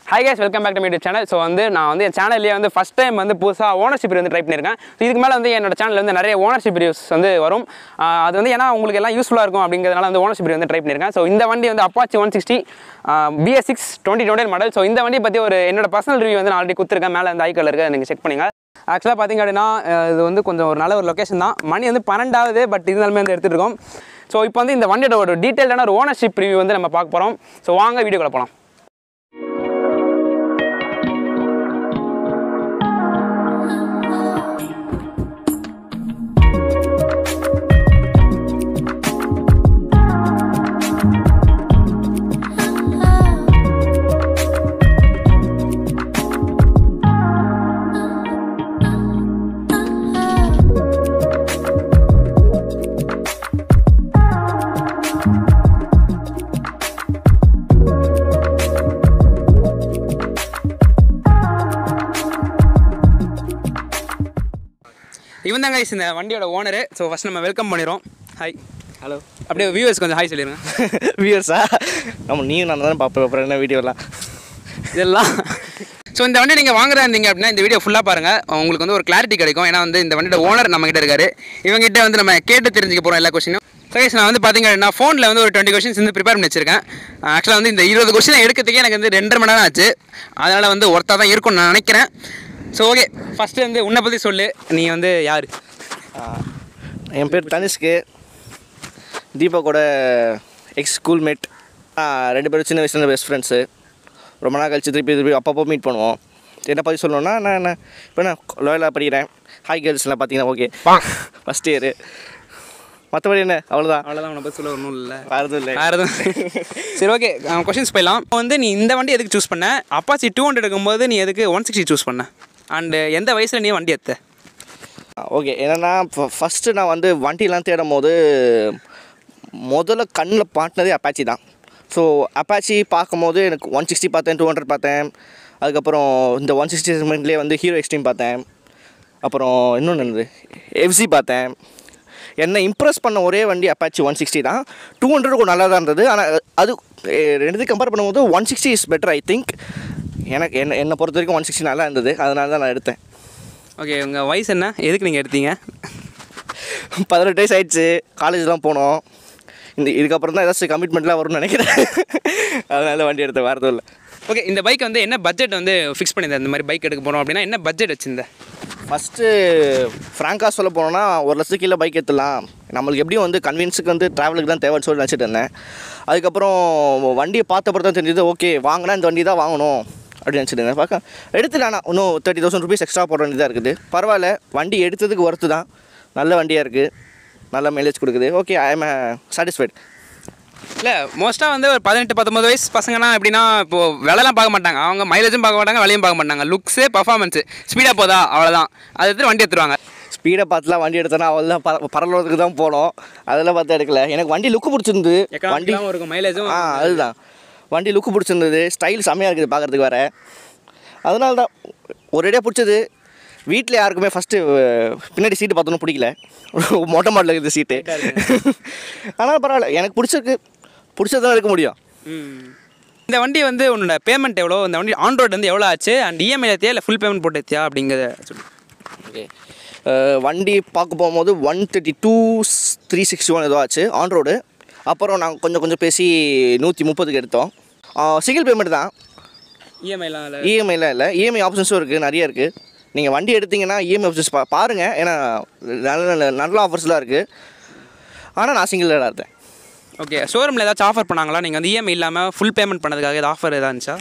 Hi guys welcome back to YouTube channel so வந்து நான் வந்து என் சேனல்லேயே வந்து ஃபஸ்ட் டைம் வந்து புதுசாக ஓனர்ஷிப் வந்து ட்ரை பண்ணியிருக்கேன் ஸோ இதுக்கு மேலே வந்து என்னோட சேனலில் வந்து நிறைய ஓனர்ஷிப் ரிவ்யூஸ் வந்து வரும் ஆஹ் அது வந்து ஏன்னா உங்களுக்கு எல்லாம் யூஸ்ஃபுல்லாக இருக்கும் அப்படிங்கிறதுனால வந்து ஓனர்ஷிப் வந்து ட்ரை பண்ணியிருக்கேன் ஸோ இந்த வண்டி வந்து Apache one sixty BS six twenty twenty model so இந்த வண்டியை பற்றி ஒரு என்னோட பர்சனல் ரிவ்யூ வந்து நான் ஆல்ரெடி கொடுத்துருக்கேன் மேலே அந்த ஐக்கல் இருக்குது நீங்கள் செக் பண்ணுங்க ஆக்சுவலாக பார்த்தீங்க அப்படின்னா அஹ் இது வந்து கொஞ்சம் ஒரு நல்ல ஒரு லொக்கேஷன் தான் மணி வந்து பன்னெண்டாவது பட் இருந்தாலுமே வந்து எடுத்துகிட்டு இருக்கோம் ஸோ இப்போ வந்து இந்த வண்டியோட ஒரு டீட்டெயிலான ஒரு ஓனர்ஷிப் ரிவ்யூ வந்து நம்ம பார்க்க போகிறோம் ஸோ வாங்க வீடியோக்குள்ள போகலாம் இவன் தான் கைஸ் இந்த வண்டியோட ஓனரு ஸோ ஃபஸ்ட் நம்ம வெல்கம் பண்ணிடுறோம் ஹாய் ஹலோ அப்படியே வியூவர்ஸ் கொஞ்சம் ஹாய் சொல்லிடுங்க வியூவர்ஸா நம்ம நீயும் நான் தானே பார்ப்போம் அப்புறம் என்ன வீடியோலாம் இதெல்லாம் ஸோ இந்த வண்டி நீங்கள் வாங்குறா இருந்தீங்க அப்படின்னா இந்த வீடியோ ஃபுல்லாக பாருங்கள் உங்களுக்கு வந்து ஒரு கிளாரிட்டி கிடைக்கும் ஏன்னா வந்து இந்த வண்டியோட ஓனர் நம்மகிட்ட இருக்காரு இவங்ககிட்ட வந்து நம்ம கேட்டு தெரிஞ்சுக்க போகிறோம் எல்லா கொஸ்டினும் சகேஷ் நான் வந்து பார்த்தீங்க அப்படின்னா ஃபோனில் வந்து ஒரு டுவெண்ட்டி கொஸ்டின்ஸ் வந்து ப்ரிப்பேர் பண்ணி வச்சிருக்கேன் ஆக்சுவலாக வந்து இந்த இருபது கொஸ்டின் எடுக்கிறதுக்கே எனக்கு வந்து ரெண்டரை மணி நேரம் ஆச்சு அதனால் வந்து ஒர்த்தாக தான் இருக்கும்னு நான் நினைக்கிறேன் ஸோ ஓகே ஃபஸ்ட்டு வந்து உன்னை பற்றி சொல்லு நீ வந்து யார் என் பேர் தனிஷ்க்கு தீபக்கோட எக்ஸ் ஸ்கூல்மேட் ரெண்டு பேரும் சின்ன வயசுல பெஸ்ட் ஃப்ரெண்ட்ஸு ரொம்ப நாள் கழிச்சு திருப்பி திருப்பி அப்பப்போ மீட் பண்ணுவோம் என்ன பற்றி சொல்லணும்னா நான் என்ன இப்போ நான் லோயலாக படிக்கிறேன் ஹாய் கேர்ள்ஸ்லாம் பார்த்தீங்கன்னா ஓகே ஃபஸ்ட் இயரு மற்றபடி என்ன அவ்வளோதான் அவ்வளோதான் உன்னை பற்றி சொல்ல ஒன்றும் இல்லை வேறு இல்லை வேறு எதுவும் சரி ஓகே கொஷின்ஸ் போயிடலாம் இப்போ வந்து நீ இந்த வண்டி எதுக்கு சூஸ் பண்ண அப்பாச்சி டூ ஹண்ட்ரட் எடுக்கும்போது நீ எதுக்கு ஒன் சிக்ஸ்டி சூஸ் பண்ண அண்டு எந்த வயசில் நீ வண்டி எடுத்த ஓகே என்னென்னா ஃபஸ்ட்டு நான் வந்து வண்டிலாம் தேடும் போது முதல்ல கண்ணில் பாட்டினதே அப்பாச்சி தான் ஸோ அப்பாச்சி பார்க்கும்போது எனக்கு ஒன் சிக்ஸ்டி பார்த்தேன் டூ ஹண்ட்ரட் பார்த்தேன் அதுக்கப்புறம் இந்த ஒன் சிக்ஸ்டி செக்மெண்ட்லேயே வந்து ஹீரோ எக்ஸ்ட்ரீம் பார்த்தேன் அப்புறம் இன்னொன்று என்னது எஃப்சி பார்த்தேன் என்னை இம்ப்ரெஸ் பண்ண ஒரே வண்டி அப்பாச்சி ஒன் சிக்ஸ்டி தான் டூ ஹண்ட்ரட் நல்லா தான் இருந்தது ஆனால் அது எ- ரெண்டுத்தையும் கம்பேர் பண்ணும்போது one sixty is better I think எனக்கு என்ன என்னை பொறுத்த வரைக்கும் ஒன் சிக்ஸ்டி நல்லா இருந்தது அதனால தான் நான் எடுத்தேன் ஓகே உங்கள் வயசு என்ன எதுக்கு நீங்கள் எடுத்தீங்க பதினெட்டு வயசு ஆயிடுச்சு காலேஜ்லாம் போனோம் இந்த இதுக்கப்புறம் தான் ஏதாச்சும் கமிட்மெண்ட்லாம் வரும்னு நினைக்கிறேன் அதனால வண்டி எடுத்த வரதும் இல்லை ஓகே இந்த பைக் வந்து என்ன பட்ஜெட் வந்து ஃபிக்ஸ் பண்ணியிருந்த இந்த மாதிரி பைக் எடுக்க போகிறோம் அப்படின்னா என்ன பட்ஜெட் வச்சிருந்த ஃபஸ்ட்டு ஃப்ராங்காக சொல்ல போனோம்னா ஒரு லட்சத்துக்கு கீழே பைக் எடுத்துடலாம் நம்மளுக்கு எப்படியும் வந்து கன்வீன்ஸுக்கு வந்து ட்ராவலுக்கு தான் தேவைன்னு சொல்லி நினச்சிட்டு இருந்தேன் அதுக்கப்புறம் வண்டியை பார்த்தப்பறம் தான் தெரிஞ்சது ஓகே வாங்கினா இந்த வண்டி தான் வாங்கணும் அப்படின்னு நினச்சிட்டு இருந்தேன் பார்க்க எடுத்துட்டானா இன்னும் தேர்ட்டி தௌசண்ட் ருபீஸ் எக்ஸ்ட்ரா போட வேண்டியதாக இருக்குது பரவாயில்ல வண்டி எடுத்ததுக்கு ஒர்த்து தான் நல்ல வண்டியாக இருக்குது நல்ல மைலேஜ் கொடுக்குது ஓகே ஐ எம் சாட்டிஸ்ஃபைட் இல்லை மோஸ்ட்டாக வந்து ஒரு பதினெட்டு பத்தொம்பது வயசு பசங்கலாம் எப்படின்னா இப்போது விலைலாம் பார்க்க மாட்டாங்க அவங்க மைலேஜும் பார்க்க மாட்டாங்க விலையும் பார்க்க மாட்டாங்க லுக்ஸு பர்ஃபார்மன்ஸு ஸ்பீடாக போதா அவ்வளோதான் அதை எடுத்து வண்டி எடுத்துருவாங்க ஸ்பீடை பார்த்துலாம் வண்டி எடுத்தேன்னா அவள் தான் பர பரலோகத்துக்கு தான் போனோம் அதெல்லாம் பார்த்து எடுக்கல எனக்கு வண்டி லுக்கு பிடிச்சிருந்தது வண்டி எக்கனாமிக்காகவும் இருக்கும் மைலேஜும் ஆ அதுதான் வண்டி லுக்கு பிடிச்சிருந்தது ஸ்டைல் செம்மையாக இருக்குது பார்க்குறதுக்கு வேறு அதனால தான் ஒரேடியாக பிடிச்சது வீட்டில் யாருக்குமே ஃபஸ்ட்டு பின்னாடி சீட்டு பார்த்தோன்னு பிடிக்கல மொட்டை மாடலில் இருக்குது சீட்டு ஆனால் பரவாயில்ல எனக்கு பிடிச்சிருக்கு பிடிச்சதான் இருக்க முடியும் ம். இந்த வண்டி வந்து உன்னோட பேமெண்ட் எவ்வளோ இந்த வண்டி ஆன் ரோட் வந்து எவ்வளோ ஆச்சு அண்ட் இஎம்ஐ ஏற்றியா இல்லை ஃபுல் பேமெண்ட் போட்டு ஏற்றியா அப்படிங்கிறத சொல்லு ஓகே வண்டி பார்க்க போகும்போது one thirty two three sixty one ஏதோ ஆச்சு ஆன் ரோடு அப்புறம் நாங்கள் கொஞ்சம் கொஞ்சம் பேசி நூற்றி முப்பதுக்கு எடுத்தோம் சிங்கிள் பேமெண்ட் தான் இஎம்ஐலாம் இல்லை இஎம்ஐலாம் இல்லை இஎம்ஐ ஆப்ஷன்ஸும் இருக்குது நிறைய இருக்குது நீங்கள் வண்டி எடுத்தீங்கன்னா இஎம்ஐ ஆப்ஷன்ஸ் பா பாருங்கள் ஏன்னா நல்ல நல்ல நல்ல ஆஃபர்ஸ்லாம் இருக்குது ஆனால் நான் சிங்கிள் தான் எடுத்தேன் ஓகே ஷோரூமில் ஏதாச்சும் ஆஃபர் பண்ணாங்களா நீங்கள் வந்து இஎம்ஐ இல்லாமல் ஃபுல் பேமெண்ட் பண்ணதுக்காக ஏதாவது ஆஃபர் ஏதாவது இருந்துச்சா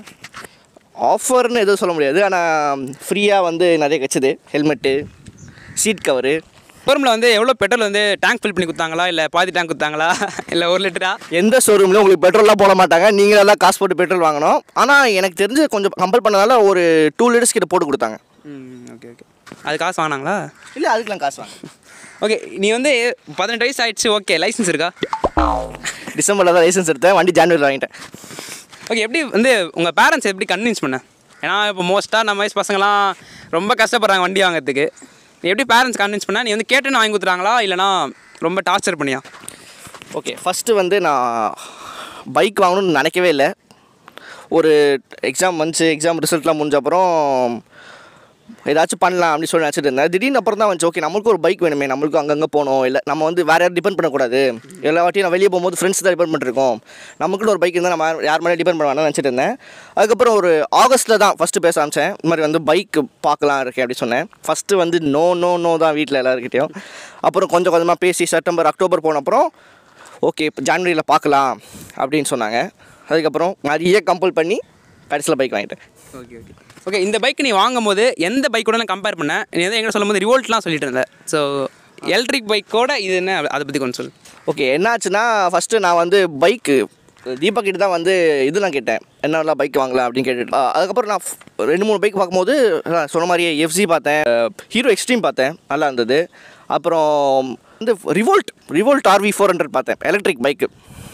ஆஃபர்னு எதுவும் சொல்ல முடியாது ஆனால் ஃப்ரீயாக வந்து நிறைய கிடச்சிது ஹெல்மெட்டு சீட் கவரு ஷோரூமில் வந்து எவ்வளோ பெட்ரோல் வந்து டேங்க் ஃபில் பண்ணி கொடுத்தாங்களா இல்லை பாதி டேங்க் கொடுத்தாங்களா இல்லை ஒரு லிட்டரா எந்த ஷோரூம்லையும் உங்களுக்கு பெட்ரோல்லாம் போட மாட்டாங்க நீங்களே தான் காசு போட்டு பெட்ரோல் வாங்கணும் ஆனால் எனக்கு தெரிஞ்சு கொஞ்சம் கம்பல் பண்ணதால ஒரு டூ லிட்டர்ஸ் கிட்ட போட்டு கொடுத்தாங்க ம் ஓகே ஓகே அது காசு வாங்கினாங்களா இல்லை அதுக்கெலாம் காசு வாங்க ஓகே நீ வந்து பதினெட்டு வயசு ஆயிடுச்சு ஓகே லைசன்ஸ் இருக்கா டிசம்பரில் தான் லைசன்ஸ் எடுத்தேன் வண்டி ஜான்வரியில் வாங்கிட்டேன் ஓகே எப்படி வந்து உங்கள் பேரண்ட்ஸ் எப்படி கன்வின்ஸ் பண்ண ஏன்னா இப்போ மோஸ்ட்டாக நம்ம வயசு பசங்களாம் ரொம்ப கஷ்டப்படுறாங்க வண்டி வாங்குறதுக்கு நீ எப்படி பேரண்ட்ஸ் கன்வின்ஸ் பண்ண நீ வந்து கேட்டுன்னு வாங்கி கொடுத்துறாங்களா இல்லைனா ரொம்ப டார்ச்சர் பண்ணியா ஓகே ஃபஸ்ட்டு வந்து நான் பைக் வாங்கணும்னு நினைக்கவே இல்லை ஒரு எக்ஸாம் வந்துச்சு எக்ஸாம் ரிசல்ட்லாம் முடிஞ்ச அப்புறம் ஏதாச்சும் பண்ணலாம் அப்படின்னு சொல்லி நினச்சிட்டு இருந்தேன் திடீர்னு அப்புறம் தான் வந்துச்சு ஓகே நம்மளுக்கு ஒரு பைக் வேணுமே நம்மளுக்கும் அங்கங்கே போகணும் இல்லை நம்ம வந்து வேறு யாரும் டிபெண்ட் பண்ணக்கூடாது எல்லா வாட்டியும் நான் வெளியே போகும்போது ஃப்ரெண்ட்ஸ் தான் டிபெண்ட் பண்ணிருக்கோம் நமக்குன்னு ஒரு பைக் இருந்தால் நம்ம யார்- யார் மேலே டிபெண்ட் பண்ண வேணாம்னு நினச்சிட்டு இருந்தேன் அதுக்கப்புறம் ஒரு ஆகஸ்ட்டில் தான் ஃபஸ்ட்டு பேச ஆரம்பித்தேன் இந்த மாதிரி வந்து பைக் பார்க்கலாம் இருக்கேன் அப்படி சொன்னேன் ஃபஸ்ட்டு வந்து நோ நோ நோ தான் வீட்டில் எல்லாருக்கிட்டையும் அப்புறம் கொஞ்சம் கொஞ்சமாக பேசி செப்டம்பர் அக்டோபர் போன அப்புறம் ஓகே இப்போ ஜான்வரியில் பார்க்கலாம் அப்படின்னு சொன்னாங்க அதுக்கப்புறம் நிறைய கம்பல் பண்ணி கடைசியில் பைக் வாங்கிட்டேன் ஓகே ஓகே ஓகே இந்த பைக் நீ வாங்கும்போது எந்த பைக்கோட கம்பேர் பண்ண நீ வந்து எங்கே சொல்லும்போது ரிவோல்ட்லாம் சொல்லிட்டு இருந்தேன் ஸோ எலக்ட்ரிக் பைக்கோட இது என்ன அதை பற்றி கொஞ்சம் சொல்லு ஓகே என்னாச்சுன்னா ஃபஸ்ட்டு நான் வந்து பைக்கு தீபக் கிட்ட தான் வந்து இதெல்லாம் கேட்டேன் என்னெல்லாம் பைக் வாங்கலாம் அப்படின்னு கேட்டுட்டு அஹ் அதுக்கப்புறம் நான் ஃப்- ரெண்டு மூணு பைக் பார்க்கும்போது நான் சொன்ன மாதிரியே எஃப்சி பார்த்தேன் ஹீரோ எக்ஸ்ட்ரீம் பார்த்தேன் நல்லா இருந்தது அப்புறம் வந்து Revolt Revolt RV four hundred பார்த்தேன் எலக்ட்ரிக் பைக்கு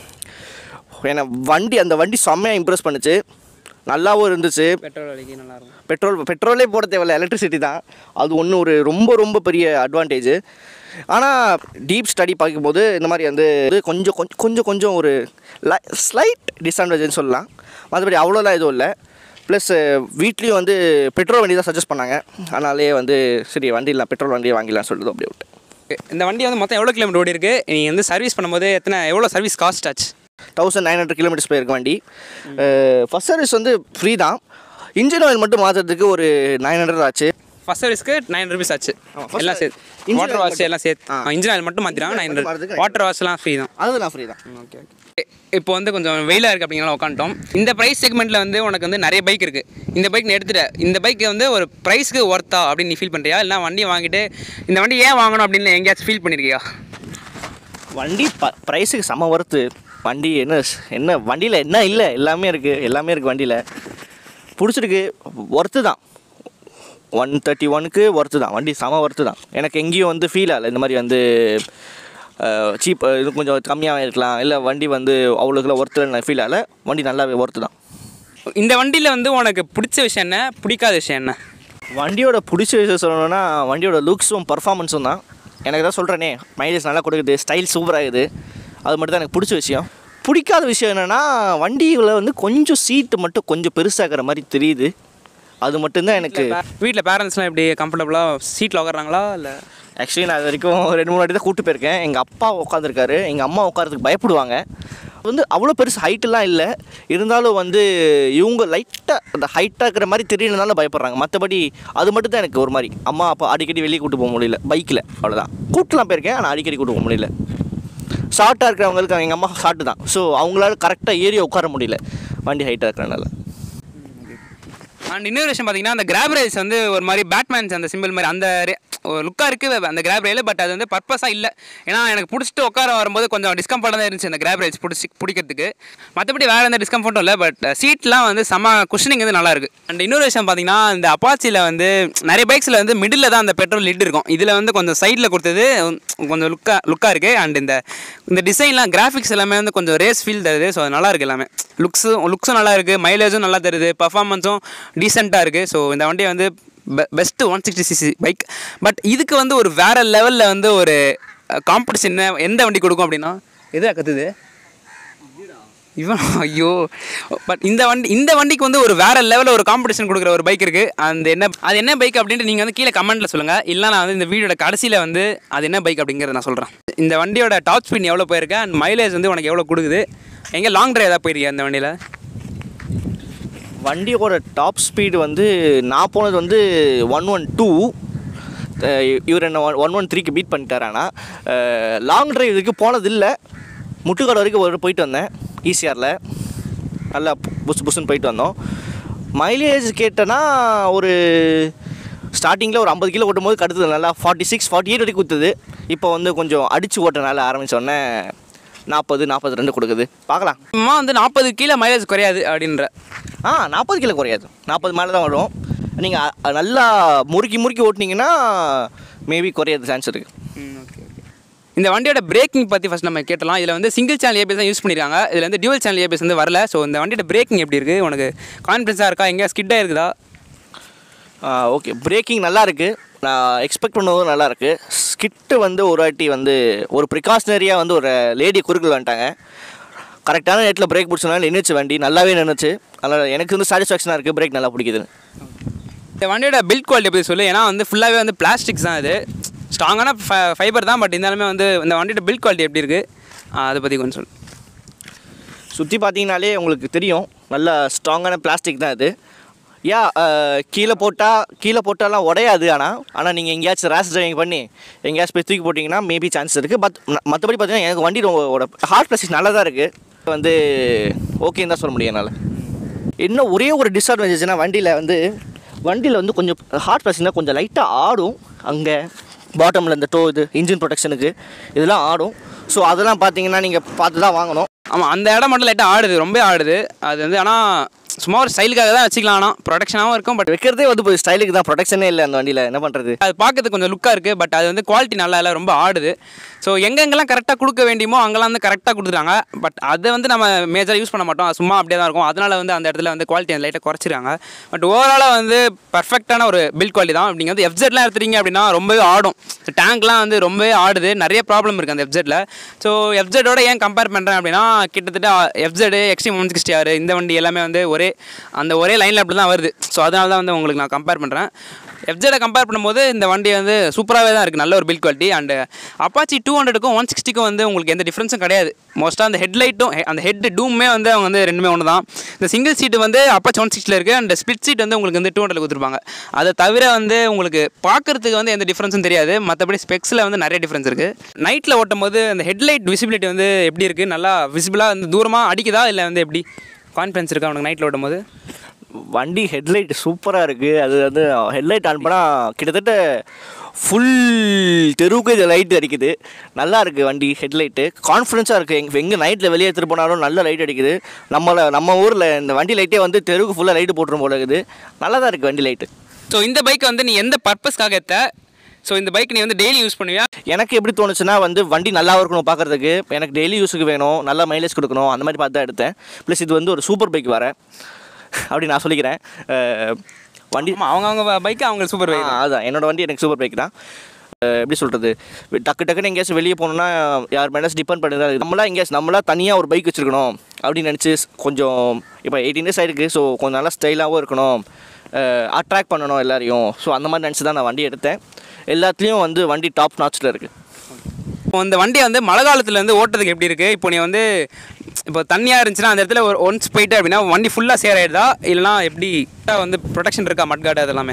என்னை வண்டி அந்த வண்டி செம்மையாக இம்ப்ரெஸ் பண்ணுச்சு நல்லாவும் இருந்துச்சு பெட்ரோல் அடிக்க நல்லாயிருக்கும் பெட்ரோல் பெட்ரோலே போட தேவையில்ல எலக்ட்ரிசிட்டி தான் அது ஒன்று ஒரு ரொம்ப ரொம்ப பெரிய அட்வான்டேஜ் ஆனால் டீப் ஸ்டடி பார்க்கும்போது இந்த மாதிரி வந்து இது கொஞ்சம் கொஞ்சம் கொஞ்சம் கொஞ்சம் ஒரு ஸ்லைட் டிஸ்அட்வான்டேஜ்னு சொல்லலாம் மற்றபடி அவ்வளோலாம் எதுவும் இல்லை ப்ளஸ் வீட்லேயும் வந்து பெட்ரோல் வண்டி தான் சஜஸ்ட் பண்ணாங்க அதனாலே வந்து சரி வண்டி இல்லை பெட்ரோல் வண்டியை வாங்கிடலாம் சொல்லிட்டு அப்படியே விட்டேன் Okay. இந்த வண்டி வந்து மொத்தம் எவ்வளோ கிலோமீட்டர் ஓடி இருக்கு நீ வந்து சர்வீஸ் பண்ணும்போது எத்தனை எவ்வளோ சர்வீஸ் காஸ்ட் ஆச்சு தௌசண்ட் நைன் ஹண்ட்ரட் கிலோமீட்டர்ஸ் போயிருக்க வண்டி ஃபஸ்ட் சர்வீஸ் வந்து ஃப்ரீ தான் இன்ஜின் ஆயில் மட்டும் மாற்றுறதுக்கு ஒரு நைன் ஹண்ட்ரட் ஆச்சு ஃபர்ஸ்ட் சர்வீஸ்க்கு நைன் ருபீஸ் ஆச்சு ஆமா, first எல்லாம் சேர்த்து engine வாட்டர் oil வாஷ் மட்டும். எல்லாம் சேர்த்து ஆ. இன்ஜின் ஆயில் மட்டும் மாற்றிடுவாங்க நைன் மட்டும் மாத்துறதுக்கு வாட்டர் வாஷ்லாம் ஃப்ரீ தான் அது நான் ஃப்ரீ தான் ஓகே ஓகே இப்போ வந்து கொஞ்சம் வெயிலாக இருக்குது அப்படிங்கிற உட்காந்துட்டோம் இந்த ப்ரைஸ் செக்மெண்ட்டில் வந்து உனக்கு வந்து நிறைய பைக் இருக்குது இந்த பைக் நீ எடுத்துட்ட இந்த பைக் வந்து ஒரு ப்ரைஸ்க்கு ஒர்த்தா அப்படின்னு நீ ஃபீல் பண்ணுறியா இல்லை வண்டியை வாங்கிட்டு இந்த வண்டி ஏன் வாங்கணும் அப்படின்னு எங்கேயாச்சும் ஃபீல் பண்ணியிருக்கியா வண்டி ப ப்ரைஸுக்கு செம ஒர்த்து வண்டி என்ன என்ன வண்டியில் என்ன இல்லை எல்லாமே இருக்குது எல்லாமே இருக்குது வண்டியில் பிடிச்சிருக்கு ஒர்த்து தான் ஒன் தேர்ட்டி ஒனுக்கு ஒர்த்து தான் வண்டி செம ஒர்த்து தான் எனக்கு எங்கேயும் வந்து ஃபீல் ஆகலை இந்த மாதிரி வந்து சீப் இது கொஞ்சம் கம்மியாக இருக்கலாம் இல்லை வண்டி வந்து அவ்வளோக்குலாம் ஒர்த்து ஃபீல் ஆகலை வண்டி நல்லாவே ஒர்த்து தான் இந்த வண்டியில் வந்து உனக்கு பிடிச்ச விஷயம் என்ன பிடிக்காத விஷயம் என்ன வண்டியோட பிடிச்ச விஷயம் சொல்லணும்னா வண்டியோட லுக்ஸும் பர்ஃபார்மன்ஸும் தான் எனக்கு தான் சொல்கிறேனே மைலேஜ் நல்லா கொடுக்குது ஸ்டைல் சூப்பராகுது அது மட்டும் தான் எனக்கு பிடிச்ச விஷயம் பிடிக்காத விஷயம் என்னென்னா வண்டியில் வந்து கொஞ்சம் சீட்டு மட்டும் கொஞ்சம் பெருசாகிற மாதிரி தெரியுது அது மட்டும்தான் எனக்கு வீட்டில் பேரண்ட்ஸ்லாம் எப்படி கம்ஃபர்டபுளாக சீட்டில் உட்காராங்களா இல்லை ஆக்சுவலி நான் இது வரைக்கும் ரெண்டு மூணு வாட்டி தான் கூப்பிட்டு போயிருக்கேன் எங்கள் அப்பா உட்காந்துருக்காரு எங்கள் அம்மா உட்காரதுக்கு பயப்படுவாங்க வந்து அவ்வளோ பெருசு ஹைட்டெல்லாம் இல்லை இருந்தாலும் வந்து இவங்க லைட்டாக அந்த ஹைட்டாக இருக்கிற மாதிரி தெரியலனால பயப்படுறாங்க மற்றபடி அது மட்டும் தான் எனக்கு ஒரு மாதிரி அம்மா அப்பா அடிக்கடி வெளியே கூட்டு போக முடியல பைக்கில் அவ்வளோதான் கூட்டலாம் போயிருக்கேன் ஆனால் அடிக்கடி கூட்டு போக முடியல ஷார்ட்டாக இருக்கிறவங்களுக்கு எங்கள் அம்மா ஷார்ட்டு தான் ஸோ அவங்களால கரெக்டாக ஏறி உட்கார முடியல வண்டி ஹைட்டாக இருக்கிறனால அண்ட் இன்னொரு விஷயம் பார்த்தீங்கன்னா அந்த கிராப் ரேஸ் வந்து ஒரு மாதிரி பேட்மேன்ஸ் அந்த சிம்பிள் மாதிரி அந்த லுக்காக இருக்குது அந்த கிராப் ரயில் பட் அது வந்து பர்பஸாக இல்லை ஏன்னா எனக்கு பிடிச்சிட்டு உட்கார வரும்போது கொஞ்சம் டிஸ்கம்ஃபர்ட்டாக தான் இருந்துச்சு அந்த கிராப் ரேஸ் பிடிச்சி பிடிக்கிறதுக்கு மற்றபடி வேறு எந்த டிஸ்கம்ஃபர்ட்டும் இல்லை பட் சீட்லாம் வந்து செம்ம குஷனிங் வந்து நல்லா இருக்கு அண்ட் இன்னொரு விஷயம் பார்த்தீங்கன்னா இந்த அப்பாச்சியில் வந்து நிறைய பைக்ஸில் வந்து மிடில் தான் அந்த பெட்ரோல் லிட் இருக்கும் இதில் வந்து கொஞ்சம் சைடில் கொடுத்தது கொஞ்சம் லுக்காக லுக்காக இருக்குது அண்ட் இந்த இந்த டிசைன்லாம் கிராஃபிக்ஸ் எல்லாமே வந்து கொஞ்சம் ரேஸ் ஃபீல் தருது ஸோ அது நல்லா இருக்குது எல்லாமே லுக்ஸும் லுக்ஸும் நல்லா இருக்குது மைலேஜும் நல்லா தருது பர்ஃபார்மன்ஸும் டீசெண்டாக இருக்குது ஸோ இந்த வண்டியை வந்து best one sixty CC bike but இதுக்கு வந்து ஒரு வேறு லெவலில் வந்து ஒரு காம்படிஷன் எந்த வண்டி கொடுக்கும் அப்படின்னா எதா கத்துது இவன் ஐயோ பட் இந்த வண்டி இந்த வண்டிக்கு வந்து ஒரு வேற லெவலில் ஒரு காம்படிஷன் கொடுக்குற ஒரு பைக் இருக்குது அந்த என்ன அது என்ன பைக் அப்படின்ட்டு நீங்கள் வந்து கீழே கமெண்ட்டில் சொல்லுங்கள் இல்லை நான் வந்து இந்த வீடியோட கடைசியில் வந்து அது என்ன பைக் அப்படிங்கிறத நான் சொல்கிறேன் இந்த வண்டியோட டாப் ஸ்பீட் எவ்வளோ போயிருக்கு அண்ட் மைலேஜ் வந்து உனக்கு எவ்வளோ கொடுக்குது எங்கே லாங் ட்ரைவ் ஏதாவது போயிருக்கியா அந்த வண்டியில் வண்டியோட டாப் ஸ்பீடு வந்து நான் போனது வந்து ஒன் ஒன் டூ இவர் என்ன ஒன் ஒன் த்ரீக்கு பீட் பண்ணிட்டார் ஆனால் லாங் டிரைவ் இதுக்கு போனதில்லை முட்டுக்காடு வரைக்கும் ஒரு போயிட்டு வந்தேன் ஈசிஆரில் நல்லா புசு புசுன்னு போயிட்டு வந்தோம் மைலேஜ் கேட்டேன்னா ஒரு ஸ்டார்டிங்கில் ஒரு ஐம்பது கிலோ ஓட்டும் போது கடுத்தது நல்லா ஃபார்ட்டி சிக்ஸ் ஃபார்ட்டி எயிட் வரைக்கும் குத்துது இப்போ வந்து கொஞ்சம் அடித்து ஓட்டுறனால ஆரம்பித்தோடனே நாற்பது நாற்பது ரெண்டு கொடுக்குது பார்க்கலாம் அம்மா வந்து நாற்பது கீழே மைலேஜ் குறையாது அப்படின்ற ஆ நாற்பது கிலோ குறையாது நாற்பது மேலே தான் வரும் நீங்கள் நல்லா முறுக்கி முறுக்கி ஓட்டினீங்கன்னா மேபி குறையாது சான்ஸ் இருக்குது ஓகே ஓகே இந்த வண்டியோட பிரேக்கிங் பற்றி ஃபஸ்ட் நம்ம கேட்டலாம் இதில் வந்து சிங்கிள் சேனல் ஏபிஎஸ் தான் யூஸ் பண்ணியிருக்காங்க இதில் வந்து டியூவல் சேனல் ஏபிஎஸ் வந்து வரல ஸோ இந்த வண்டியோட பிரேக்கிங் எப்படி இருக்குது உனக்கு கான்ஃபிடன்ஸாக இருக்கா எங்கேயா ஸ்கிட்டாக இருக்குதா ஓகே பிரேக்கிங் நல்லா இருக்குது நான் எக்ஸ்பெக்ட் பண்ணதும் நல்லா இருக்குது ஸ்கிட்டு வந்து ஒரு வாட்டி வந்து ஒரு ப்ரிகாஷனரியாக வந்து ஒரு லேடி குறுக்கில் வந்துட்டாங்க கரெக்டான நேரத்தில் பிரேக் பிடிச்சனால நின்றுச்சு வண்டி நல்லாவே நின்றுச்சு அதனால் எனக்கு வந்து சாட்டிஸ்ஃபேக்ஷனாக இருக்குது பிரேக் நல்லா பிடிக்குது இந்த வண்டியோட பில்ட் குவாலிட்டி பற்றி சொல்லு ஏன்னா வந்து ஃபுல்லாகவே வந்து பிளாஸ்டிக்ஸ் தான் இது ஸ்ட்ராங்கான ஃபைபர் தான் பட் இருந்தாலுமே வந்து இந்த வண்டியோட பில்ட் குவாலிட்டி எப்படி இருக்குது அதை பற்றி கொஞ்சம் சொல்லு சுற்றி பார்த்தீங்கனாலே உங்களுக்கு தெரியும் நல்ல ஸ்ட்ராங்கான பிளாஸ்டிக் தான் இது யா கீழே போட்டால் கீழே போட்டாலாம் உடையாது ஆனால் ஆனால் நீங்கள் எங்கேயாச்சும் ரேஷ் டிரைவிங் பண்ணி எங்கேயாச்சும் போய் தூக்கி போட்டிங்கன்னா மேபி சான்ஸ் இருக்குது பட் மற்றபடி பார்த்தீங்கன்னா எனக்கு வண்டி ரொம்ப ஹார்ட் பிளாஸ்டிக் நல்லா தான் இருக்குது வந்து ஓகேன்னு தான் சொல்ல முடியும் என்னால் இன்னும் ஒரே ஒரு டிஸ்அட்வான்டேஜ்னா வண்டியில் வந்து வண்டியில் வந்து கொஞ்சம் ஹார்ட் பிளாஸ்டிக்னா கொஞ்சம் லைட்டாக ஆடும் அங்கே பாட்டமில் இந்த டோ இது இன்ஜின் ப்ரொடெக்ஷனுக்கு இதெல்லாம் ஆடும் ஸோ அதெல்லாம் பார்த்தீங்கன்னா நீங்கள் பார்த்து தான் வாங்கணும் ஆமாம் அந்த இடம் மட்டும் லைட்டாக ஆடுது ரொம்ப ஆடுது அது வந்து ஆனால் சும்மா ஒரு ஸ்டைலுக்காக தான் வச்சுக்கலாம் ஆனால் ப்ரொடக்ஷனாகவும் இருக்கும் பட் வைக்கிறதே வந்து இப்போ ஸ்டைலுக்கு தான் ப்ரொடெக்ஷனே இல்லை அந்த வண்டியில் என்ன பண்ணுறது அது பார்க்கறதுக்கு கொஞ்சம் லுக்காக இருக்குது பட் அது வந்து குவாலிட்டி நல்லா இல்லை ரொம்ப ஆடுது ஸோ எங்கெங்கெல்லாம் கரெக்டாக கொடுக்க வேண்டியமோ அங்கெல்லாம் வந்து கரெக்டாக கொடுத்துருக்காங்க பட் அதை வந்து நம்ம மேஜராக யூஸ் பண்ண மாட்டோம் அது சும்மா அப்படியே தான் இருக்கும் அதனால் வந்து அந்த இடத்துல வந்து குவாலிட்டி லைட்டாக குறைச்சிருக்காங்க பட் ஓவராலாக வந்து பர்ஃபெக்டான ஒரு பில் குவாலிட்டி தான் நீங்கள் வந்து எஃப்ஜெட்லாம் எடுத்துட்டீங்க அப்படின்னா ரொம்பவே ஆடும் டேங்க்லாம் வந்து ரொம்பவே ஆடுது நிறைய ப்ராப்ளம் இருக்குது அந்த எஃப்ஜெட்டில் ஸோ எஃப்ஜெட்டோட ஏன் கம்பேர் பண்ணுறேன் அப்படின்னா கிட்டத்தட்ட எஃப்ஜெட் எக்ஸ்ட்ரீம் ஒன் சிக்ஸ்டி ஆறு இந்த வண்டி எல்லாமே வந்து ஒரே அந்த ஒரே லைனில் அப்படி தான் வருது ஸோ அதனால தான் வந்து உங்களுக்கு நான் கம்பேர் பண்ணுறேன் எஃப்ஜெடை கம்பேர் பண்ணும்போது இந்த வண்டி வந்து சூப்பராகவே தான் இருக்குது நல்ல ஒரு build quality and Apache two ஹண்ட்ரடுக்கும் ஒன் சிக்ஸ்டிக்கும் வந்து உங்களுக்கு எந்த டிஃப்ரென்ஸும் கிடையாது மோஸ்ட்டாக அந்த ஹெட்லைட்டும் அந்த ஹெட் டூமே வந்து அவங்க வந்து ரெண்டுமே ஒன்று தான் இந்த சிங்கிள் சீட்டு வந்து அப்பாச்சி ஒன் சிக்ஸ்டியில் இருக்குது அண்ட் ஸ்பிளிட் சீட் வந்து உங்களுக்கு வந்து டூ ஹண்ட்ரட் கொடுத்துருப்பாங்க அதை தவிர வந்து உங்களுக்கு பார்க்கறதுக்கு வந்து எந்த டிஃப்ரென்ஸும் தெரியாது மற்றபடி ஸ்பெக்ஸில் வந்து நிறைய டிஃப்ரென்ஸ் இருக்குது நைட்டில் ஓட்டும் போது அந்த ஹெட்லைட் விசிபிலிட்டி வந்து எப்படி இருக்குது நல்லா விசிபிளாக வந்து தூரமாக அடிக்குதா இல்லை வந்து எப்படி கான்ஃபிடன்ஸ் இருக்கா உனக்கு நைட்டில் ஓட்டும் போது வண்டி ஹெட்லைட் சூப்பராக இருக்குது அது வந்து ஹெட்லைட் ஆன் பண்ணால் கிட்டத்தட்ட ஃபுல் தெருவுக்கு இது லைட் அடிக்குது நல்லா இருக்குது வண்டி ஹெட்லைட்டு கான்ஃபிடென்ஸாக இருக்குது எங்கே எங்கே நைட்டில் வெளியே எடுத்துகிட்டு போனாலும் நல்ல லைட் அடிக்குது நம்மளை நம்ம ஊரில் இந்த வண்டி லைட்டே வந்து தெருவுக்கு ஃபுல்லாக லைட்டு போட்டுரும் போல இருக்குது நல்லா தான் இருக்குது வண்டி லைட்டு ஸோ இந்த பைக்கை வந்து நீ எந்த பர்பஸ்க்காக எடுத்த ஸோ இந்த பைக் நீ வந்து டெய்லி யூஸ் பண்ணுவியா எனக்கு எப்படி தோணுச்சுன்னா வந்து வண்டி நல்லா இருக்கணும் பார்க்குறதுக்கு எனக்கு டெய்லி யூஸுக்கு வேணும் நல்லா மைலேஜ் கொடுக்கணும் அந்த மாதிரி பார்த்து தான் எடுத்தேன் ப்ளஸ் இது வந்து ஒரு சூப்பர் பைக் வர அப்படி நான் சொல்லிக்கிறேன் அஹ், வண்டி ஆமாம் அவங்க அவங்க பைக்கு அவங்க சூப்பர் பைக் ஆ, அதான் என்னோட வண்டி எனக்கு சூப்பர் பைக் தான் அஹ், எப்படி சொல்கிறது டக்கு டக்குன்னு எங்கேயாச்சும் வெளியே போகணுன்னா யார் மேலே டிபெண்ட் பண்ணி தான் நம்மளா எங்கேயாச்சும் நம்மளா தனியாக ஒரு பைக் வச்சுருக்கணும் அப்படின்னு நினச்சி கொஞ்சம் இப்போ எயிட்டீன் இயர்ஸ் ஆயிருக்கு ஸோ கொஞ்சம் நல்லா ஸ்டைலாகவும் இருக்கணும் அட்ராக்ட் பண்ணணும் எல்லாரையும் ஸோ அந்த மாதிரி நினச்சி தான் நான் வண்டி எடுத்தேன் எல்லாத்துலேயும் வந்து வண்டி டாப் நாச்சில் இருக்குது இப்போ இந்த வண்டி வந்து மழை காலத்தில் வந்து ஓட்டுறதுக்கு எப்படி இருக்குது இப்போ நீ வந்து இப்போ தண்ணியாக இருந்துச்சுன்னா அந்த இடத்துல ஒரு ஒன்ஸ் போயிட்டு அப்படின்னா வண்டி ஃபுல்லாக சேர் ஆயிடுதா இல்லைனா எப்படி வந்து ப்ரொடெக்ஷன் இருக்கா மட்காடு அதெல்லாமே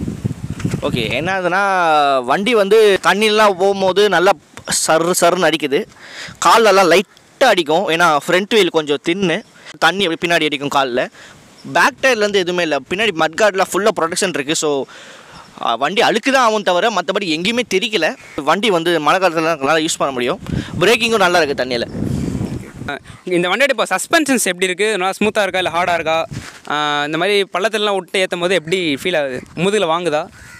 ஓகே என்ன ஆகுதுன்னா வண்டி வந்து தண்ணிலாம் போகும்போது நல்லா சர் சருன்னு அடிக்குது கால்லெல்லாம் லைட்டாக அடிக்கும் ஏன்னா ஃப்ரண்ட் வீல் கொஞ்சம் தின்னு தண்ணி அப்படி பின்னாடி அடிக்கும் காலில் பேக் டயர்லேருந்து எதுவுமே இல்லை பின்னாடி மட்கார்டில் ஃபுல்லாக ப்ரொடெக்ஷன் இருக்குது ஸோ வண்டி அழுக்கு தான் ஆகும் தவிர மற்றபடி எங்கேயுமே தெரிக்கல வண்டி வந்து மழை காலத்தில் நல்லா யூஸ் பண்ண முடியும் பிரேக்கிங்கும் நல்லா இருக்குது தண்ணியில் அஹ் இந்த வண்டியோட இப்போ சஸ்பென்ஷன்ஸ் எப்படி இருக்குது நல்லா ஸ்மூத்தாக இருக்கா இல்லை ஹார்டாக இருக்கா அஹ் இந்த மாதிரி பள்ளத்துலலாம் விட்டு ஏற்றும் போது எப்படி ஃபீல் ஆகுது முதுகில் வாங்குதா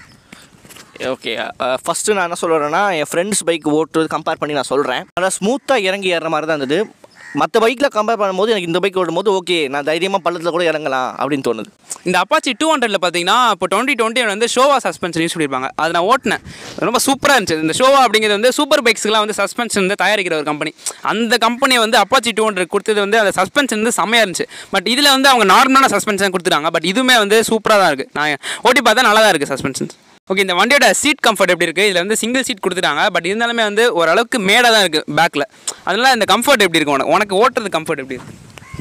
ஓகே ஃபஸ்ட்டு நான் என்ன சொல்கிறேன்னா என் ஃப்ரெண்ட்ஸ் பைக் ஓட்டுறது கம்பேர் பண்ணி நான் சொல்கிறேன் ஆனால் ஸ்மூத்தாக இறங்கி ஏறுற மாதிரி தான் இருந்தது மற்ற பைக்கில் கம்பேர் பண்ணும்போது எனக்கு இந்த பைக் ஓடும்போது ஓகே நான் தைரியமாக பள்ளத்தில் கூட இறங்கலாம் அப்படின்னு தோணுது இந்த அப்பாச்சி டூ ஹண்ட்ரட்ல பார்த்தீங்கன்னா இப்போ டுவெண்ட்டி டுவெண்ட்டி வந்து ஷோவா சஸ்பென்ஷன் யூஸ் பண்ணியிருப்பாங்க அதை நான் ஓட்டினேன் ரொம்ப சூப்பராக இருந்துச்சு இந்த ஷோவா அப்படிங்கிறது வந்து சூப்பர் பைக்ஸ்க்குலாம் வந்து சஸ்பென்ஷன் வந்து தயாரிக்கிற ஒரு கம்பெனி அந்த கம்பெனி வந்து அப்பாச்சி டூ ஹண்ட்ரட் கொடுத்தது வந்து அந்த சஸ்பென்ஷன் வந்து செம்மையாக இருந்துச்சு பட் இதில் வந்து அவங்க நார்மலான சஸ்பென்ஷன் கொடுத்துட்டாங்க பட் இதுவுமே வந்து சூப்பராக தான் இருக்குது நான் ஓட்டி பார்த்தா நல்லா தான் இருக்குது சஸ்பென்ஷன் ஓகே இந்த வண்டியோட சீட் கம்ஃபர்ட் எப்படி இருக்குது இதில் வந்து சிங்கிள் சீட் கொடுத்துட்டாங்க பட் இருந்தாலுமே வந்து ஓரளவுக்கு மேடாக தான் இருக்குது பேக்கில் அதனால இந்த கம்ஃபர்ட் எப்படி இருக்கு உனக்கு உனக்கு ஓட்டுறது கம்ஃபர்ட் எப்படி இருக்கு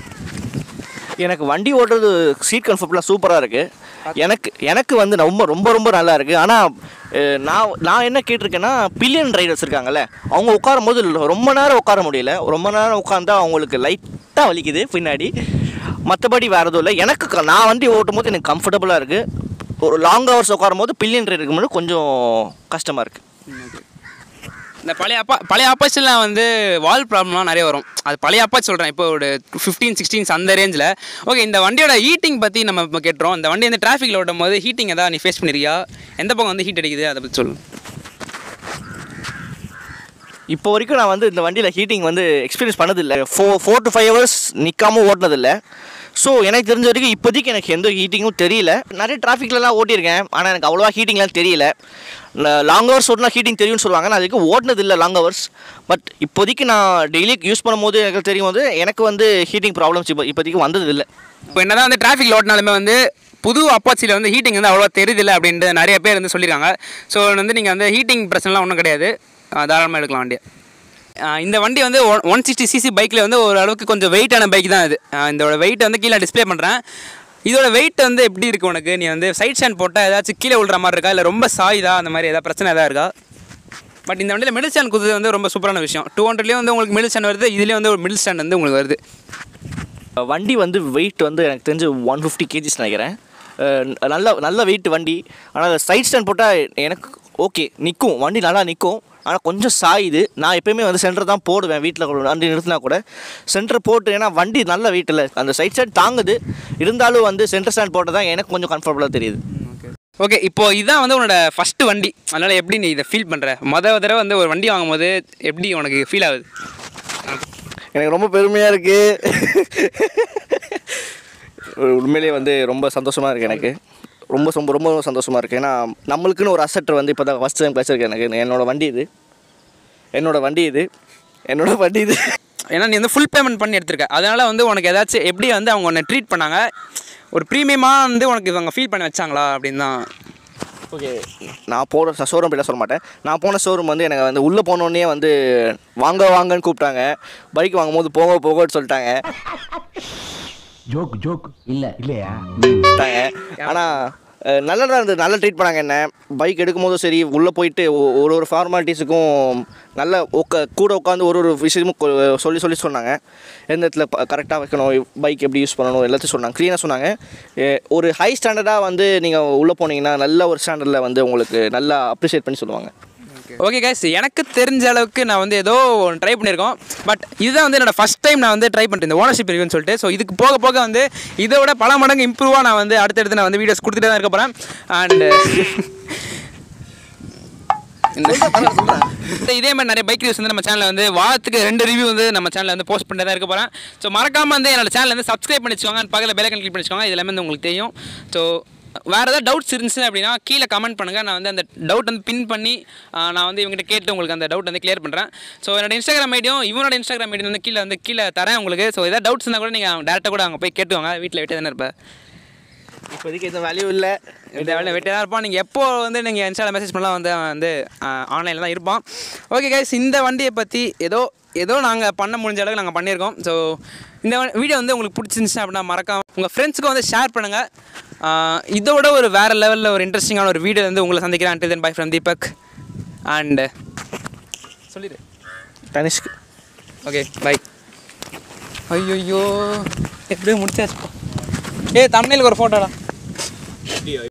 எனக்கு வண்டி ஓட்டுறது சீட் கம்ஃபர்ட்லாம் சூப்பராக இருக்குது எனக்கு எனக்கு வந்து ரொம்ப ரொம்ப ரொம்ப நல்லா இருக்குது ஆனால் நான் நான் என்ன கேட்டிருக்கேன்னா பில்லியன் ரைடர்ஸ் இருக்காங்கல்ல அவங்க உட்காரும் போது ரொம்ப நேரம் உட்கார முடியல ரொம்ப நேரம் உட்காந்தா அவங்களுக்கு லைட்டாக வலிக்குது பின்னாடி மற்றபடி வேறு எதுவும் இல்லை எனக்கு க- நான் வண்டி ஓட்டும் போது எனக்கு கம்ஃபர்டபுளாக இருக்குது ஒரு லாங் ஹவர்ஸ் உட்காரும் போது பில்லியன் ரைடருக்கு முன்னாடி கொஞ்சம் கஷ்டமாக இருக்குது இந்த பழைய அப்பா பழைய அப்பாச்சிலாம் வந்து வால் ப்ராப்ளம்லாம் நிறைய வரும் அது பழைய அப்பாச்சி சொல்கிறேன் இப்போ ஒரு ஃபிஃப்டீன் சிக்ஸ்டீன்ஸ் அந்த ரேஞ்சில் ஓகே இந்த வண்டியோட ஹீட்டிங் பற்றி நம்ம இப்போ கேட்டுறோம் இந்த வண்டி வந்து டிராஃபிக்கில் ஓட்டும் போது ஹீட்டிங் எதாவது நீ ஃபேஸ் பண்ணிருக்கியா எந்த பக்கம் வந்து ஹீட் அடிக்குது அதை பற்றி சொல்லு இப்போ வரைக்கும் நான் வந்து இந்த வண்டியில் ஹீட்டிங் வந்து எக்ஸ்பீரியன்ஸ் பண்ணதில்லை ஃபோ ஃபோர் டு ஃபைவ் ஹவர்ஸ் நிற்காம ஓட்டினதில்லை ஸோ எனக்கு தெரிஞ்ச வரைக்கும் இப்போதைக்கு எனக்கு எந்த ஹீட்டிங்கும் தெரியல நிறைய டிராஃபிக்லலாம் ஓட்டியிருக்கேன் ஆனால் எனக்கு அவ்வளோவா ஹீட்டிங்லாம் தெரியல லாங் ஹவர்ஸ் ஓட்டினா ஹீட்டிங் தெரியும்னு சொல்லுவாங்க நான் அதுக்கு ஓட்டினது இல்லை லாங் ஹவர்ஸ் பட் இப்போதைக்கு நான் டெய்லி யூஸ் பண்ணும்போது எனக்கு தெரியும் போது எனக்கு வந்து ஹீட்டிங் ப்ராப்ளம்ஸ் இப்போ இப்போதைக்கு வந்தது இல்லை இப்போ என்னதான் வந்து டிராஃபிக் ஓட்டினாலுமே வந்து புது அப்பாச்சியில் வந்து ஹீட்டிங் வந்து அவ்வளோ தெரியுதில்ல அப்படின்ட்டு நிறைய பேர் வந்து சொல்லியிருக்காங்க ஸோ வந்து நீங்கள் வந்து ஹீட்டிங் பிரச்சனைலாம் ஒன்றும் கிடையாது ஆஹ் தாராளமாக எடுக்கலாம் வண்டியை ஆஹ் இந்த வண்டி வந்து ஒன் சிக்ஸ்டி சிசி பைக்கில் வந்து ஓரளவுக்கு கொஞ்சம் வெயிட்டான பைக் தான் இது ஆஹ் இதோட வெயிட் வந்து கீழே டிஸ்ப்ளே பண்ணுறேன் இதோட வெயிட் வந்து எப்படி இருக்கு உனக்கு நீ வந்து சைட் ஸ்டாண்ட் போட்டால் ஏதாச்சும் கீழே விழுற மாதிரி இருக்கா இல்லை ரொம்ப சாயுதா அந்த மாதிரி ஏதாவது பிரச்சனை எதாவது இருக்கா பட் இந்த வண்டியில் மிடில் ஸ்டாண்ட் குதுறது வந்து ரொம்ப சூப்பரான விஷயம் டூ ஹண்ட்ரட்லேயும் வந்து உங்களுக்கு மிடில் ஸ்டாண்ட் வருது இதுலேயும் வந்து ஒரு மிடில் ஸ்டாண்ட் வந்து உங்களுக்கு வருது வண்டி வந்து வெயிட் வந்து எனக்கு தெரிஞ்சு ஒன் ஃபிஃப்டி கேஜிஸ் நினைக்கிறேன் அஹ் நல்ல நல்ல வெயிட் வண்டி ஆனால் சைட் ஸ்டாண்ட் போட்டால் எனக்கு ஓகே நிற்கும் வண்டி நல்லா நிற்கும் ஆனால் கொஞ்சம் சாயுது நான் எப்பயுமே வந்து சென்டர் தான் போடுவேன் வீட்டில் வண்டி நிறுத்தினா கூட சென்டர் போட்டு ஏன்னா வண்டி நல்ல வெயிட் இல்லை அந்த சைட் ஸ்டாண்ட் தாங்குது இருந்தாலும் வந்து சென்டர் ஸ்டாண்ட் போட்டால் தான் எனக்கு கொஞ்சம் கம்ஃபர்டபுளாக தெரியுது ஓகே இப்போ இதான் வந்து உன்னோட ஃபஸ்ட்டு வண்டி அதனால் எப்படி நீ இதை ஃபீல் பண்ணுற மொதல் தடவை வந்து ஒரு வண்டி வாங்கும்போது எப்படி உனக்கு ஃபீல் ஆகுது எனக்கு ரொம்ப பெருமையாக இருக்குது உண்மையிலேயே வந்து ரொம்ப சந்தோஷமாக இருக்குது எனக்கு ரொம்ப ரொம்ப ரொம்ப சந்தோஷமாக இருக்குது ஏன்னா நம்மளுக்குன்னு ஒரு அசட் வந்து இப்போ தான் ஃபஸ்ட் டைம் கிடச்சிருக்கு எனக்கு என்னோடய வண்டி இது என்னோடய வண்டி இது என்னோடய வண்டி இது ஏன்னா நீ வந்து ஃபுல் பேமெண்ட் பண்ணி எடுத்திருக்க அதனால் வந்து உனக்கு ஏதாச்சும் எப்படி வந்து அவங்க உன்னை ட்ரீட் பண்ணாங்க ஒரு ப்ரீமியமாக வந்து உனக்கு இவங்க ஃபீல் பண்ண வச்சாங்களா அப்படின்னு தான் ஓகே நான் போகிற ஷோரூம் பேர் சொல்ல மாட்டேன் நான் போன ஷோரூம் வந்து எனக்கு வந்து உள்ளே போனோடனே வந்து வாங்க வாங்கன்னு கூப்பிட்டாங்க பைக் வாங்கும்போது போக போகன்னு சொல்லிட்டாங்க ஜோக் ஜோக் இல்ல இல்லையா விட்டாங்க ஆனால் நல்லதாக இருந்தது நல்லா ட்ரீட் பண்ணாங்க என்ன பைக் எடுக்கும்போதும் சரி உள்ளே போயிட்டு ஒ- ஒரு ஒரு ஃபார்மாலிட்டிஸுக்கும் நல்ல உக்க கூட உட்காந்து ஒரு ஒரு விஷயமும் கொ- சொல்லி சொல்லி சொன்னாங்க எந்த இடத்துல கரெக்டாக வைக்கணும் பைக் எப்படி யூஸ் பண்ணணும் எல்லாத்தையும் சொன்னாங்க க்ளீனாக சொன்னாங்க எ, ஒரு ஹை ஸ்டாண்டர்டாக வந்து நீங்கள் உள்ளே போனீங்கன்னா நல்ல ஒரு ஸ்டாண்டர்டில் வந்து உங்களுக்கு நல்லா அப்ரிஷியேட் பண்ணி சொல்லுவாங்க ஓகே கைஸ் எனக்கு தெரிஞ்ச அளவுக்கு நான் வந்து ஏதோ ஒன்று ட்ரை பண்ணியிருக்கோம் பட் இதுதான் வந்து என்னோட ஃபஸ்ட் டைம் நான் வந்து ட்ரை பண்ணிட்டு இந்த ஓனர்ஷிப் ரிவ்யூன்னு சொல்லிட்டு ஸோ இதுக்கு போக போக வந்து இதை விட பல மடங்கு இம்ப்ரூவாக நான் வந்து அடுத்தடுத்து நான் வந்து வீடியோஸ் கொடுத்துட்டே தான் இருக்க போகிறேன் அண்டு இதே மாதிரி நிறைய பைக் ரிவ்யூஸ் வந்து நம்ம சேனலில் வந்து வாரத்துக்கு ரெண்டு ரிவ்யூ வந்து நம்ம சேனலில் வந்து போஸ்ட் பண்ணிட்டு தான் இருக்க போகிறேன் ஸோ மறக்காம வந்து என்னோட சேனல் வந்து சப்ஸ்கிரைப் பண்ணி வச்சுக்கோங்க பக்கத்தில் பெல் ஐக்கன் கிளிக் பண்ணி வச்சுக்கோங்க இது எல்லாமே வந்து உங்களுக்கு தெரியும் ஸோ வேறு ஏதாவது டவுட்ஸ் இருந்துச்சு அப்படின்னா கீழே கமெண்ட் பண்ணுங்கள் நான் வந்து அந்த டவுட் வந்து பின் பண்ணி ஆ, நான் வந்து இவங்ககிட்ட கேட்டு உங்களுக்கு அந்த டவுட் வந்து கிளியர் பண்ணுறேன் ஸோ என்னோட இன்ஸ்டாகிராம் ஐடியும் இவனோட இன்ஸ்டாகிராம் ஐடியும் வந்து கீழே வந்து கீழே தரேன் உங்களுக்கு ஸோ ஏதாவது டவுட்ஸ் இருந்தால் கூட நீங்கள் டேரெக்டாக கூட அங்கே போய் கேட்டுவாங்க வீட்டில் விட்டு தானே இருப்பேன் இப்போதைக்கு எதுவும் வேல்யூ இல்லை இந்த வேலை வெட்டியாக தான் இருப்பான் நீங்கள் எப்போ வந்து நீங்கள் இன்ஸ்டாவில் மெசேஜ் பண்ணலாம் வந்து அவன் வந்து ஆன்லைனில் தான் இருப்பான் ஓகே கைஸ் இந்த வண்டியை பற்றி ஏதோ ஏதோ நாங்கள் பண்ண முடிஞ்ச அளவுக்கு நாங்கள் பண்ணியிருக்கோம் ஸோ இந்த வீடியோ வந்து உங்களுக்கு பிடிச்சிருந்துச்சு அப்படின்னா மறக்காம உங்கள் ஃப்ரெண்ட்ஸுக்கும் வந்து ஷேர் பண்ணுங்கள் இதோட ஒரு வேறு லெவலில் ஒரு இன்ட்ரெஸ்டிங்கான ஒரு வீடியோ வந்து உங்களை சந்திக்கிறேன் and then bye from Deepak and சொல்லிடு தனிஷ்க்கு ஓகே பை ஐயோ எப்படியோ முடிச்சாச்சு ஏ தமிழுக்கு ஒரு ஃபோட்டோடா